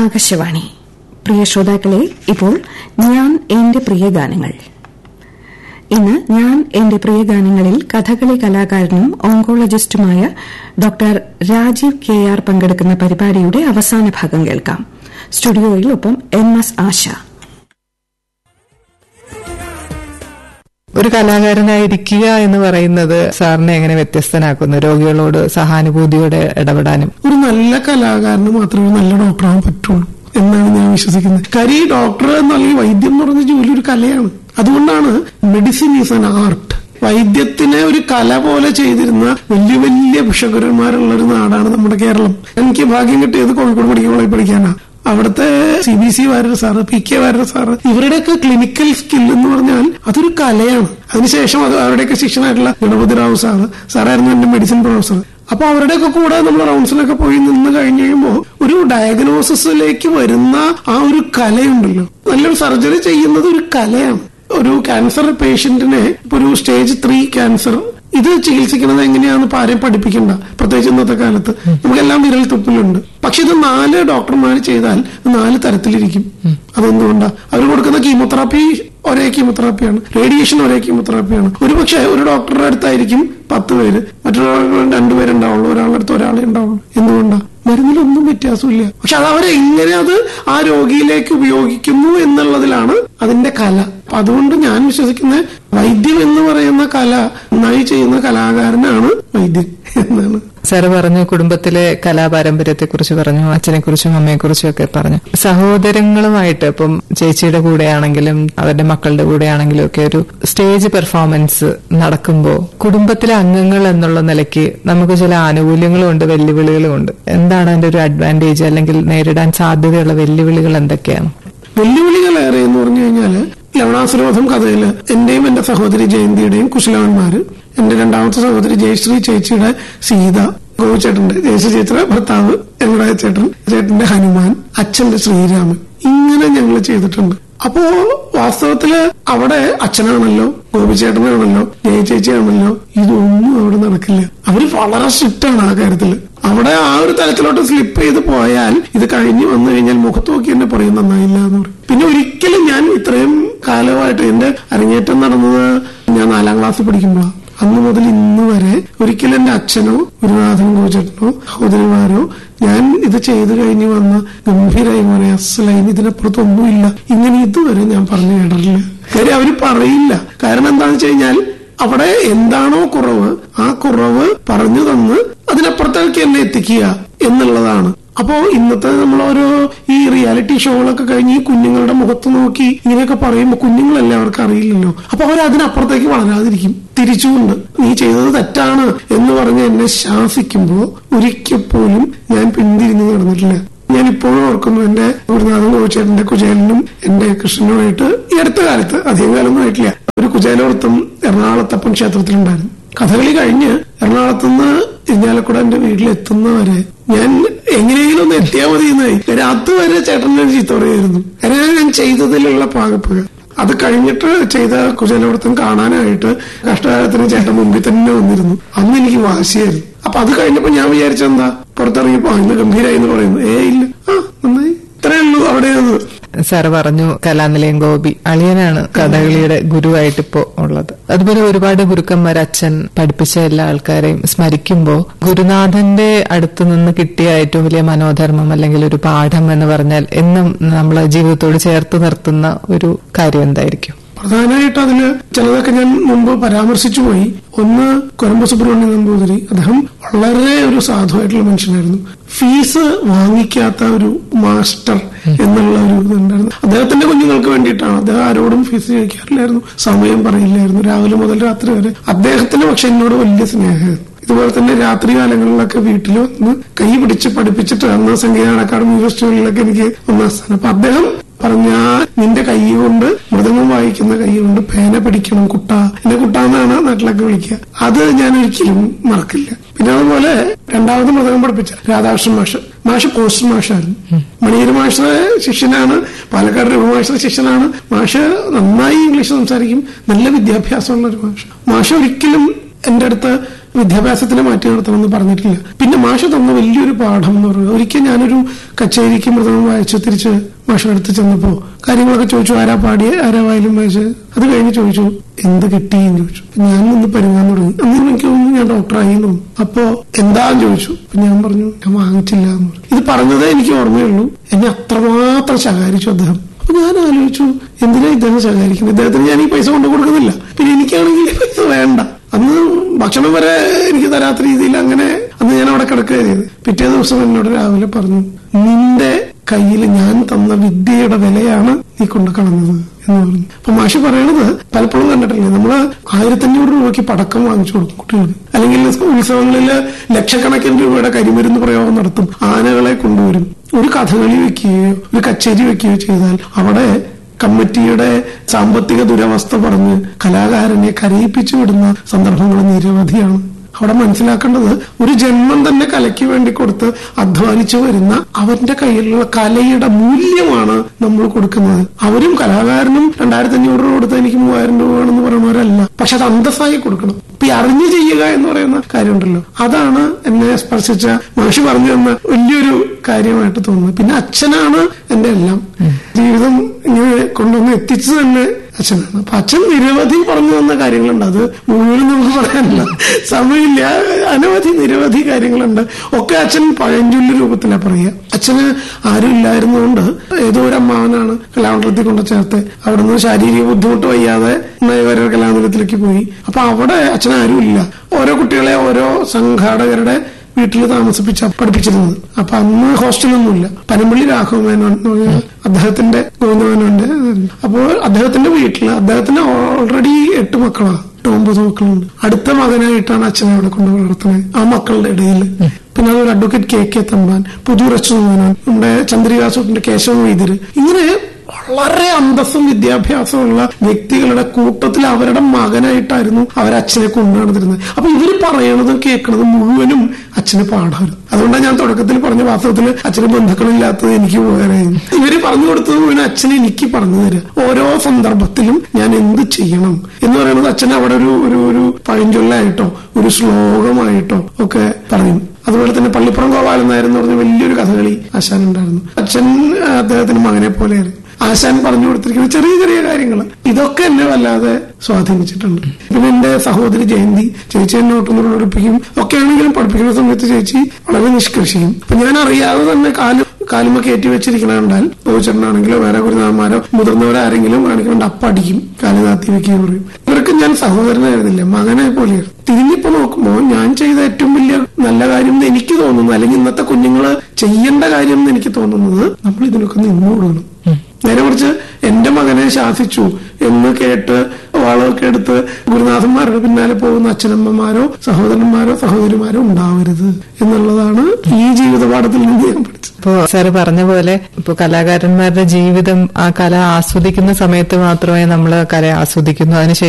ആകാശവാണി പ്രിയ ശ്രോതാക്കളെ ഇപ്പോൾ ഞാൻ എന്റെ പ്രിയ ഗാനങ്ങൾ ഇന്ന് ഞാൻ എന്റെ പ്രിയ ഗാനങ്ങളിൽ കഥകളി കലാകാരനും ഓങ്കോളജിസ്റ്റുമായ ഡോക്ടർ രാജീവ് കെ ആർ പങ്കെടുക്കുന്ന പരിപാടിയുടെ അവസാന ഭാഗം കേൾക്കാം സ്റ്റുഡിയോയിൽ ഒപ്പം എം എസ് ആശ ഒരു കലാകാരനായിരിക്കുക എന്ന് പറയുന്നത് സാറിനെ എങ്ങനെ വ്യത്യസ്തനാക്കുന്നു രോഗികളോട് സഹാനുഭൂതിയോടെ ഇടപെടാനും ഒരു നല്ല കലാകാരന് മാത്രമേ നല്ല ഡോക്ടറാകാൻ പറ്റുള്ളൂ എന്നാണ് ഞാൻ വിശ്വസിക്കുന്നത് കാര്യം ഈ ഡോക്ടർ എന്നല്ല വൈദ്യം എന്ന് പറഞ്ഞ ജോലി ഒരു കലയാണ് അതുകൊണ്ടാണ് മെഡിസിൻ ഈസ് ആൻ ആർട്ട് വൈദ്യത്തിനെ ഒരു കല പോലെ ചെയ്തിരുന്ന വലിയ വലിയ ഭിഷകരന്മാരുള്ള ഒരു നാടാണ് നമ്മുടെ കേരളം എനിക്ക് ഭാഗ്യം കിട്ടിയത് കോഴിക്കോട് മെഡിക്കൽ കോളേജിൽ പഠിക്കാനാ അവിടുത്തെ C B C Warrier sir P K Warrier sir ഇവരുടെയൊക്കെ ക്ലിനിക്കൽ സ്കിൽ എന്ന് പറഞ്ഞാൽ അതൊരു കലയാണ് അതിനുശേഷം അത് അവരുടെയൊക്കെ ശിക്ഷനായിട്ടുള്ള ഗണപതി റാവു സാറ് സാറായിരുന്നു എന്റെ മെഡിസിൻ പ്രൊഫസർ അപ്പൊ അവരുടെയൊക്കെ കൂടെ നമ്മൾ റൗണ്ട്സിലൊക്കെ പോയി നിന്ന് കഴിഞ്ഞ് കഴിയുമ്പോൾ ഒരു ഡയഗ്നോസിസിലേക്ക് വരുന്ന ആ ഒരു കലയുണ്ടല്ലോ നല്ലൊരു സർജറി ചെയ്യുന്നത് ഒരു കലയാണ് ഒരു ക്യാൻസർ പേഷ്യന്റിനെ ഇപ്പൊ ഒരു സ്റ്റേജ് ത്രീ ക്യാൻസർ ഇത് ചികിത്സിക്കുന്നത് എങ്ങനെയാണെന്ന് ഇപ്പൊ ആരെയും പഠിപ്പിക്കണ്ട പ്രത്യേകിച്ച് ഇന്നത്തെ കാലത്ത് നമുക്കെല്ലാം വിരൽ തുപ്പിലുണ്ട് പക്ഷെ ഇത് നാല് ഡോക്ടർമാർ ചെയ്താൽ നാല് തരത്തിലിരിക്കും അതെന്തുകൊണ്ടാ അവർ കൊടുക്കുന്ന കീമോതെറാപ്പി ഒരേ കീമോതെറാപ്പിയാണ് റേഡിയേഷൻ ഒരേ കീമോതെറാപ്പിയാണ് ഒരു പക്ഷേ ഒരു ഡോക്ടറുടെ അടുത്തായിരിക്കും പത്ത് പേര് മറ്റൊരാൾ രണ്ടുപേരുണ്ടാവുള്ളൂ ഒരാളുടെ അടുത്ത് ഒരാളെ ഉണ്ടാവുള്ളൂ എന്തുകൊണ്ടാ മരുന്നിലൊന്നും വ്യത്യാസമില്ല പക്ഷെ അത് അവരെ എങ്ങനെ അത് ആ രോഗിയിലേക്ക് ഉപയോഗിക്കുന്നു എന്നുള്ളതിലാണ് അതിന്റെ കല അപ്പൊ അതുകൊണ്ട് ഞാൻ വിശ്വസിക്കുന്ന വൈദ്യം എന്ന് പറയുന്ന കല നന്നായി ചെയ്യുന്ന കലാകാരനാണ് വൈദ്യൻ എന്നാണ് സാറ് പറഞ്ഞു കുടുംബത്തിലെ കലാപാരമ്പര്യത്തെ കുറിച്ച് പറഞ്ഞു അച്ഛനെ കുറിച്ചും അമ്മയെ കുറിച്ചും ഒക്കെ പറഞ്ഞു സഹോദരങ്ങളുമായിട്ട് ഇപ്പം ചേച്ചിയുടെ കൂടെയാണെങ്കിലും അവരുടെ മക്കളുടെ കൂടെയാണെങ്കിലും ഒക്കെ ഒരു സ്റ്റേജ് പെർഫോമൻസ് നടക്കുമ്പോൾ കുടുംബത്തിലെ അംഗങ്ങൾ എന്നുള്ള നിലയ്ക്ക് നമുക്ക് ചില ആനുകൂല്യങ്ങളും ഉണ്ട് വെല്ലുവിളികളും ഉണ്ട് എന്താണ് അതിന്റെ ഒരു അഡ്വാൻറ്റേജ് അല്ലെങ്കിൽ നേരിടാൻ സാധ്യതയുള്ള വെല്ലുവിളികൾ എന്തൊക്കെയാണ് വെല്ലുവിളികൾ ഏറെ എന്ന് പറഞ്ഞു കഴിഞ്ഞാല് ലവണാസുരോധം കഥയില് എന്റെയും എന്റെ സഹോദരി ജയന്തിയുടെയും കുശലവന്മാര് എന്റെ രണ്ടാമത്തെ സഹോദരി ജയശ്രീ ചേച്ചിയുടെ സീത ഗോപിച്ചേട്ടന്റെ ജയശ്രീ ചേച്ചിയുടെ ഭർത്താവ് ഞങ്ങളുടെ ചേട്ടൻ ചേട്ടന്റെ ഹനുമാൻ അച്ഛന്റെ ശ്രീരാമൻ ഇങ്ങനെ ഞങ്ങൾ ചെയ്തിട്ടുണ്ട് അപ്പോ വാസ്തവത്തില് അവിടെ അച്ഛനാണല്ലോ ഗോപിച്ചേട്ടനാണല്ലോ ജയ ചേച്ചിയാണല്ലോ ഇതൊന്നും അവിടെ നടക്കില്ല അവര് വളരെ സ്ട്രിക്റ്റ് ആണ് ആ കാര്യത്തില് അവിടെ ആ ഒരു തലത്തിലോട്ട് സ്ലിപ്പ് ചെയ്ത് പോയാൽ ഇത് കഴിഞ്ഞ് വന്നു കഴിഞ്ഞാൽ മുഖത്ത് നോക്കി എന്നെ പറയും നന്നായില്ല എന്ന് പറയും പിന്നെ ഒരിക്കലും ഞാൻ ഇത്രയും കാലമായിട്ട് എന്റെ അരങ്ങേറ്റം നടന്നത് ഞാൻ നാലാം ക്ലാസ്സിൽ പഠിക്കുമ്പോഴാണ് അന്ന് മുതൽ ഇന്ന് വരെ ഒരിക്കലും എന്റെ അച്ഛനോ ഗുരുനാഥൻ കോച്ചേട്ടനോ സഹോദരിമാരോ ഞാൻ ഇത് ചെയ്തു കഴിഞ്ഞ് വന്ന ഗംഭീരായി മോനെ അസലായി ഇതിനപ്പുറത്തൊന്നുമില്ല ഇങ്ങനെ ഇതുവരെ ഞാൻ പറഞ്ഞു കേട്ടിട്ടില്ല കാര്യം അവര് പറയില്ല കാരണം എന്താണെന്ന് വെച്ച് കഴിഞ്ഞാൽ അവിടെ എന്താണോ കുറവ് ആ കുറവ് പറഞ്ഞു തന്ന് അതിനപ്പുറത്തേക്ക് എന്നെ എത്തിക്കുക എന്നുള്ളതാണ് അപ്പോ ഇന്നത്തെ നമ്മൾ ഓരോ ഈ റിയാലിറ്റി ഷോകളൊക്കെ കഴിഞ്ഞ് ഈ കുഞ്ഞുങ്ങളുടെ മുഖത്ത് നോക്കി ഇങ്ങനെയൊക്കെ പറയുമ്പോൾ കുഞ്ഞുങ്ങളല്ലേ അവർക്ക് അറിയില്ലല്ലോ അപ്പൊ അവർ അതിനപ്പുറത്തേക്ക് വളരാതിരിക്കും തിരിച്ചുകൊണ്ട് നീ ചെയ്തത് തെറ്റാണ് എന്ന് പറഞ്ഞ് എന്നെ ശാസിക്കുമ്പോൾ ഒരിക്കൽ പോലും ഞാൻ പിന്തിരിഞ്ഞു നടന്നിട്ടില്ല ഞാൻ ഇപ്പോഴും ഓർക്കുന്നു എന്റെ ഗുരുനാഥൻ കോച്ചേട്ടന്റെ കുചേലനും എന്റെ കൃഷ്ണനുമായിട്ട് ഈ അടുത്ത കാലത്ത് അധികം കാലമൊന്നും ആയിട്ടില്ല ഒരു കുചേലവൃത്തം എറണാകുളത്തപ്പൻ ക്ഷേത്രത്തിലുണ്ടായിരുന്നു കഥകളി കഴിഞ്ഞ് എറണാകുളത്തുനിന്ന് ഇരിഞ്ഞാലക്കുട എന്റെ വീട്ടിലെത്തുന്നവരെ ഞാൻ എങ്ങനെയെങ്കിലും ഒന്ന് എത്തിയാൽ മതി എന്നായി കാര്യം അതുവരെ ചേട്ടനെ ചീത്ത പറയായിരുന്നു കാരണം ഞാൻ ചെയ്തതിലുള്ള പാകപ്പുക അത് കഴിഞ്ഞിട്ട് ചെയ്ത കുചേലവൃത്തം കാണാനായിട്ട് കഷ്ടകാലത്തിന് ചേട്ടൻ മുമ്പിൽ തന്നെ വന്നിരുന്നു അന്ന് എനിക്ക് വാശിയായിരുന്നു അപ്പൊ അത് കഴിഞ്ഞപ്പോ ഞാൻ വിചാരിച്ചെന്താ പുറത്തിറങ്ങിയപ്പോ ഇന്ന് ഗംഭീരായി എന്ന് പറയുന്നു ഏ ഇല്ല ആ നന്നായി ഇത്രയേ ഉള്ളൂ അവിടെ സാറ് പറഞ്ഞു കലാനിലയം ഗോപി അളിയനാണ് കഥകളിയുടെ ഗുരുവായിട്ട് ഇപ്പോ ഉള്ളത് അതുപോലെ ഒരുപാട് ഗുരുക്കന്മാർ അച്ഛൻ പഠിപ്പിച്ച എല്ലാ ആൾക്കാരെയും സ്മരിക്കുമ്പോൾ ഗുരുനാഥന്റെ അടുത്ത് നിന്ന് കിട്ടിയ ഏറ്റവും വലിയ മനോധർമ്മം അല്ലെങ്കിൽ ഒരു പാഠം എന്ന് പറഞ്ഞാൽ എന്നും നമ്മളെ ജീവിതത്തോട് ചേർത്ത് നിർത്തുന്ന ഒരു കാര്യം എന്തായിരിക്കും പ്രധാനമായിട്ട് അതില് ചിലതൊക്കെ ഞാൻ മുമ്പ് പരാമർശിച്ചു പോയി ഒന്ന് കൊരമ്പ സുബ്രഹ്മണ്യ നമ്പൂതിരി അദ്ദേഹം വളരെ ഒരു സാധുവായിട്ടുള്ള മനുഷ്യനായിരുന്നു ഫീസ് വാങ്ങിക്കാത്ത ഒരു മാസ്റ്റർ എന്നുള്ള ഒരു ഇതുണ്ടായിരുന്നു അദ്ദേഹത്തിന്റെ കുഞ്ഞുങ്ങൾക്ക് വേണ്ടിയിട്ടാണ് അദ്ദേഹം ആരോടും ഫീസ് ചോദിക്കാറില്ലായിരുന്നു സമയം പറയില്ലായിരുന്നു രാവിലെ മുതൽ രാത്രി വരെ അദ്ദേഹത്തിന് പക്ഷെ എന്നോട് വലിയ സ്നേഹമായിരുന്നു ഇതുപോലെ തന്നെ രാത്രി കാലങ്ങളിലൊക്കെ വീട്ടിൽ വന്ന് കൈ പിടിച്ച് പഠിപ്പിച്ചിട്ട് അന്ന് സംഗീത അക്കാദമി ഫെസ്റ്റിവലിലൊക്കെ എനിക്ക് ഒന്നാം സ്ഥാനം അപ്പൊ അദ്ദേഹം പറഞ്ഞ നിന്റെ കൈ കൊണ്ട് മൃദംഗം വായിക്കുന്ന കൈ കൊണ്ട് പേന പിടിക്കണം കുട്ട എന്നെ കുട്ടാന്നാണ് നാട്ടിലൊക്കെ വിളിക്കുക അത് ഞാൻ ഒരിക്കലും മറക്കില്ല പിന്നെ അതുപോലെ രണ്ടാമത് മൃദംഗം പഠിപ്പിച്ച രാധാകൃഷ്ണൻ മാഷ് മാഷ് പോസ്റ്റ് മാഷായിരുന്നു മണിയൂർ മാഷയുടെ ശിഷ്യനാണ് പാലക്കാട് രഘു മാഷയുടെ ശിഷ്യനാണ് മാഷ് നന്നായി ഇംഗ്ലീഷ് സംസാരിക്കും നല്ല വിദ്യാഭ്യാസമുള്ള ഒരു മാഷ് മാഷ് ഒരിക്കലും എന്റെ അടുത്ത് വിദ്യാഭ്യാസത്തിന് മാറ്റി നിർത്തണമെന്ന് പറഞ്ഞിട്ടില്ല പിന്നെ മാഷ് തന്ന വലിയൊരു പാഠം എന്ന് പറയുന്നത് ഒരിക്കൽ ഞാനൊരു കച്ചേരിക്ക് മൃതം വായിച്ചു തിരിച്ച് മാഷ് അടുത്ത് ചെന്നപ്പോ കാര്യങ്ങളൊക്കെ ചോദിച്ചു ആരാ പാടിയ ആരാ വായാലും വായിച്ച് അത് കഴിഞ്ഞ് ചോദിച്ചു എന്ത് കിട്ടി എന്ന് ചോദിച്ചു അപ്പൊ ഞാൻ നിന്ന് പരുങ്ങാൻ തുടങ്ങി അന്നേരം എനിക്ക് തോന്നുന്നു ഞാൻ ഡോക്ടറായി എന്ന് തോന്നുന്നു അപ്പോ എന്താന്ന് ചോദിച്ചു അപ്പൊ ഞാൻ പറഞ്ഞു ഞാൻ വാങ്ങിച്ചില്ല എന്ന് പറഞ്ഞു ഇത് പറഞ്ഞതേ എനിക്ക് ഓർമ്മയുള്ളൂ എന്നെ അത്രമാത്രം ശകാരിച്ചു അദ്ദേഹം അപ്പൊ ഞാൻ ആലോചിച്ചു എന്തിനാ ഇദ്ദേഹം ശകാരിക്കുന്നത് ഇദ്ദേഹത്തിന് ഞാൻ ഈ പൈസ കൊണ്ടു കൊടുക്കുന്നില്ല പിന്നെ എനിക്കാണെങ്കിൽ ഈ പൈസ വേണ്ട അന്ന് ഭക്ഷണം വരെ എനിക്ക് തരാത്ത രീതിയിൽ അങ്ങനെ അന്ന് ഞാൻ അവിടെ കിടക്കുക ചെയ്ത് പിറ്റേ ദിവസം എന്നോട് രാവിലെ പറഞ്ഞു നിന്റെ കയ്യിൽ ഞാൻ തന്ന വിദ്യയുടെ വിലയാണ് നീ കൊണ്ടു കളഞ്ഞത് എന്ന് പറഞ്ഞു അപ്പൊ മാഷി പറയണത് പലപ്പോഴും കണ്ടിട്ടില്ലേ നമ്മള് ആയിരത്തഞ്ഞൂറ് രൂപയ്ക്ക് പടക്കം വാങ്ങിച്ചു കൊടുക്കും കുട്ടികൾക്ക് അല്ലെങ്കിൽ ഉത്സവങ്ങളിൽ ലക്ഷക്കണക്കിന് രൂപയുടെ കരിമരുന്ന് പ്രയോഗം നടത്തും ആനകളെ കൊണ്ടുവരും ഒരു കഥകളി വെക്കുകയോ ഒരു കച്ചേരി വെക്കുകയോ ചെയ്താൽ അവിടെ കമ്മിറ്റിയുടെ സാമ്പത്തിക ദുരവസ്ഥ പറഞ്ഞ് കലാകാരനെ കരയിപ്പിച്ചു വിടുന്ന സന്ദർഭങ്ങൾ നിരവധിയാണ് അവിടെ മനസ്സിലാക്കേണ്ടത് ഒരു ജന്മം തന്നെ കലയ്ക്ക് വേണ്ടി കൊടുത്ത് അധ്വാനിച്ചു വരുന്ന അവന്റെ കയ്യിലുള്ള കലയുടെ മൂല്യമാണ് നമ്മൾ കൊടുക്കുന്നത് അവരും കലാകാരനും രണ്ടായിരത്തി അഞ്ഞൂറ് രൂപ കൊടുത്ത് എനിക്ക് മൂവായിരം രൂപ വേണമെന്ന് പറയുന്നവരല്ല പക്ഷെ അത് അന്തസ്സായി കൊടുക്കണം ഇപ്പൊ ഈ അറിഞ്ഞു ചെയ്യുക എന്ന് പറയുന്ന കാര്യമുണ്ടല്ലോ അതാണ് എന്നെ സ്പർശിച്ച മാഷി പറഞ്ഞു തന്ന വലിയൊരു കാര്യമായിട്ട് തോന്നുന്നത് പിന്നെ അച്ഛനാണ് എന്റെ എല്ലാം ജീവിതം ഇങ്ങനെ കൊണ്ടുവന്ന് എത്തിച്ചു തന്നെ അച്ഛനാണ് അപ്പൊ അച്ഛൻ നിരവധി പറഞ്ഞു തന്ന കാര്യങ്ങളുണ്ട് അത് മുഴുവൻ നമുക്ക് പറയാനില്ല സമയമില്ല അനവധി നിരവധി കാര്യങ്ങളുണ്ട് ഒക്കെ അച്ഛൻ പഴഞ്ചൊല്ലി രൂപത്തിലാണ് പറയുക അച്ഛന് ആരും ഇല്ലായിരുന്നുകൊണ്ട് ഏതോ ഒരു അമ്മാവനാണ് കലാമണ്ഡലത്തിൽ കൊണ്ട് ചേർത്ത് അവിടെ നിന്ന് ശാരീരിക ബുദ്ധിമുട്ട് വയ്യാതെ നയവര കലാമണ്ഡലത്തിലേക്ക് പോയി അപ്പൊ അവിടെ അച്ഛൻ ആരും ഇല്ല ഓരോ കുട്ടികളെ ഓരോ സംഘാടകരുടെ വീട്ടിൽ താമസിപ്പിച്ച പഠിപ്പിച്ചിരുന്നത് അപ്പൊ അന്ന് ഹോസ്റ്റലൊന്നുമില്ല പനമ്പള്ളി രാഘവ മേനോൻ എന്ന് പറഞ്ഞ അദ്ദേഹത്തിന്റെ ഗോവിന്ദമേനോന്റെ അപ്പോൾ അദ്ദേഹത്തിന്റെ വീട്ടിൽ അദ്ദേഹത്തിന് ഓൾറെഡി എട്ട് മക്കളാണ് എട്ട് ഒമ്പത് മക്കളുണ്ട് അടുത്ത മകനായിട്ടാണ് അച്ഛനെ അവിടെ കൊണ്ട് വളർത്തുന്നത് ആ മക്കളുടെ ഇടയിൽ പിന്നെ അതൊരു അഡ്വക്കേറ്റ് കെ കെ തമ്പാൻ പുതിയ മേനോൻ നമ്മുടെ ചന്ദ്രികാസുട്ടിന്റെ കേശവ വൈദ്യര് ഇങ്ങനെ വളരെ അന്തസ്സും വിദ്യാഭ്യാസമുള്ള വ്യക്തികളുടെ കൂട്ടത്തിൽ അവരുടെ മകനായിട്ടായിരുന്നു അവരച്ഛനെ കൊണ്ടുനടന്നിരുന്നത് അപ്പൊ ഇവര് പറയണതും കേൾക്കണതും മുഴുവനും അച്ഛന് പാഠമായിരുന്നു അതുകൊണ്ടാണ് ഞാൻ തുടക്കത്തിൽ പറഞ്ഞ വാസ്തവത്തിൽ അച്ഛന് ബന്ധുക്കളില്ലാത്തത് എനിക്ക് ഉപകാരമായിരുന്നു ഇവര് പറഞ്ഞു കൊടുത്തത് മുഴുവൻ അച്ഛൻ എനിക്ക് പറഞ്ഞു തരിക ഓരോ സന്ദർഭത്തിലും ഞാൻ എന്ത് ചെയ്യണം എന്ന് പറയുന്നത് അച്ഛൻ അവിടെ ഒരു ഒരു ഒരു പഴഞ്ചൊല്ലായിട്ടോ ഒരു ശ്ലോകമായിട്ടോ ഒക്കെ പറയും അതുപോലെ തന്നെ പള്ളിപ്പുറം ഗോപാലൻ നായർ എന്ന് പറഞ്ഞ വലിയൊരു കഥകളി ആശാൻ ഉണ്ടായിരുന്നു അച്ഛൻ അദ്ദേഹത്തിന് മകനെ പോലെയായിരുന്നു ആശാൻ പറഞ്ഞു കൊടുത്തിരിക്കുന്ന ചെറിയ ചെറിയ കാര്യങ്ങൾ ഇതൊക്കെ എന്നെ വല്ലാതെ സ്വാധീനിച്ചിട്ടുണ്ട് പിന്നെ എന്റെ സഹോദരി ജയന്തി ചേച്ചി എന്നെ ഒട്ടുന്നൂറ് പഠിപ്പിക്കും ഒക്കെ ആണെങ്കിലും പഠിപ്പിക്കുന്ന സമയത്ത് ചേച്ചി വളരെ നിഷ്കർഷിക്കും അപ്പൊ ഞാൻ അറിയാതെ തന്നെ കാല് കാലുമ കയറ്റി വെച്ചിരിക്കണ കണ്ടാൽ ഗോചരനാണെങ്കിലോ വേറെ ഗുരുനാഥന്മാരോ മുതിർന്നവരാരെങ്കിലും കാണിക്കുന്നുണ്ട് അപ്പടിക്കും കാല് താത്തി വെക്കുകയും പറയും ഇവർക്ക് ഞാൻ സഹോദരനായിരുന്നില്ല മകനെ പോലെയാണ് തിരിഞ്ഞിപ്പോ നോക്കുമ്പോ ഞാൻ ചെയ്ത ഏറ്റവും വലിയ നല്ല കാര്യം എന്ന് എനിക്ക് തോന്നുന്നു അല്ലെങ്കിൽ ഇന്നത്തെ കുഞ്ഞുങ്ങള് ചെയ്യേണ്ട കാര്യം എന്ന് എനിക്ക് തോന്നുന്നത് നമ്മൾ ഇതിനൊക്കെ നിന്നു കൊടുക്കണം നേരെ കുറിച്ച് എന്റെ മകനെ ശാസിച്ചു എന്ന് കേട്ട് വാളൊക്കെ എടുത്ത് ഗുരുനാഥന്മാരുടെ പിന്നാലെ പോകുന്ന അച്ഛനമ്മമാരോ സഹോദരന്മാരോ സഹോദരിമാരോ ഉണ്ടാവരുത് എന്നുള്ളതാണ് ഈ ജീവിതപാഠത്തിൽ നിന്ന് ഞാൻ പഠിച്ചത് ഇപ്പോ സാറ് പറഞ്ഞ പോലെ ഇപ്പൊ കലാകാരന്മാരുടെ ജീവിതം ആ കല ആസ്വദിക്കുന്ന സമയത്ത് മാത്രമേ നമ്മൾ കല ആസ്വദിക്കുന്നു അതിനുശേഷം